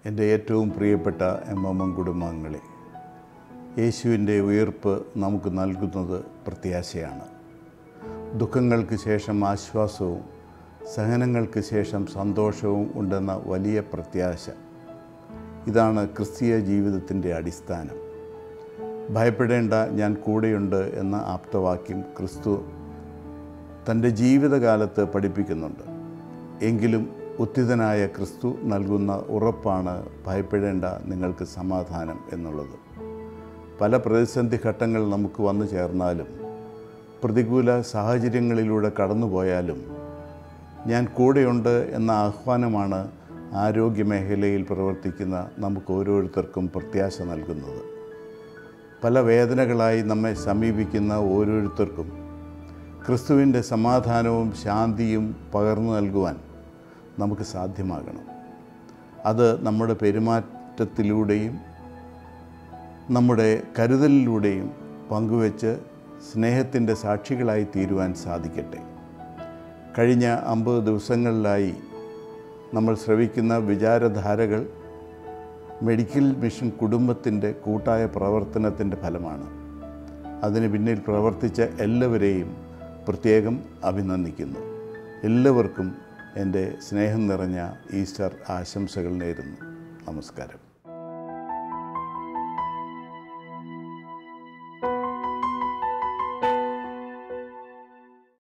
എൻ്റെ ഏറ്റവും പ്രിയപ്പെട്ട എം എം എം കുടുംബാംഗങ്ങളെ യേശുവിൻ്റെ ഉയർപ്പ് നമുക്ക് നൽകുന്നത് പ്രത്യാശയാണ് ദുഃഖങ്ങൾക്ക് ശേഷം ആശ്വാസവും സഹനങ്ങൾക്ക് ശേഷം സന്തോഷവും ഉണ്ടെന്ന വലിയ പ്രത്യാശ ഇതാണ് ക്രിസ്തീയ ജീവിതത്തിൻ്റെ അടിസ്ഥാനം ഭയപ്പെടേണ്ട ഞാൻ കൂടെയുണ്ട് എന്ന ആപ്തവാക്യം ക്രിസ്തു തൻ്റെ ജീവിതകാലത്ത് പഠിപ്പിക്കുന്നുണ്ട് എങ്കിലും ഉത്തിതനായ ക്രിസ്തു നൽകുന്ന ഉറപ്പാണ് ഭയപ്പെടേണ്ട നിങ്ങൾക്ക് സമാധാനം എന്നുള്ളത് പല പ്രതിസന്ധി ഘട്ടങ്ങൾ നമുക്ക് വന്നു ചേർന്നാലും പ്രതികൂല സാഹചര്യങ്ങളിലൂടെ കടന്നുപോയാലും ഞാൻ കൂടെയുണ്ട് എന്ന ആഹ്വാനമാണ് ആരോഗ്യമേഖലയിൽ പ്രവർത്തിക്കുന്ന നമുക്ക് ഓരോരുത്തർക്കും പ്രത്യാശ നൽകുന്നത് പല വേദനകളായി നമ്മെ സമീപിക്കുന്ന ഓരോരുത്തർക്കും ക്രിസ്തുവിൻ്റെ സമാധാനവും ശാന്തിയും പകർന്നു നൽകുവാൻ നമുക്ക് സാധ്യമാകണം അത് നമ്മുടെ പെരുമാറ്റത്തിലൂടെയും നമ്മുടെ കരുതലിലൂടെയും പങ്കുവെച്ച് സ്നേഹത്തിൻ്റെ സാക്ഷികളായി തീരുവാൻ സാധിക്കട്ടെ കഴിഞ്ഞ അമ്പത് ദിവസങ്ങളിലായി നമ്മൾ ശ്രവിക്കുന്ന വിചാരധാരകൾ മെഡിക്കൽ മിഷൻ കുടുംബത്തിൻ്റെ കൂട്ടായ പ്രവർത്തനത്തിൻ്റെ ഫലമാണ് അതിന് പിന്നിൽ പ്രവർത്തിച്ച എല്ലാവരെയും പ്രത്യേകം അഭിനന്ദിക്കുന്നു എല്ലാവർക്കും എൻ്റെ സ്നേഹം നിറഞ്ഞ ഈസ്റ്റർ ആശംസകൾ നേരുന്നു നമസ്കാരം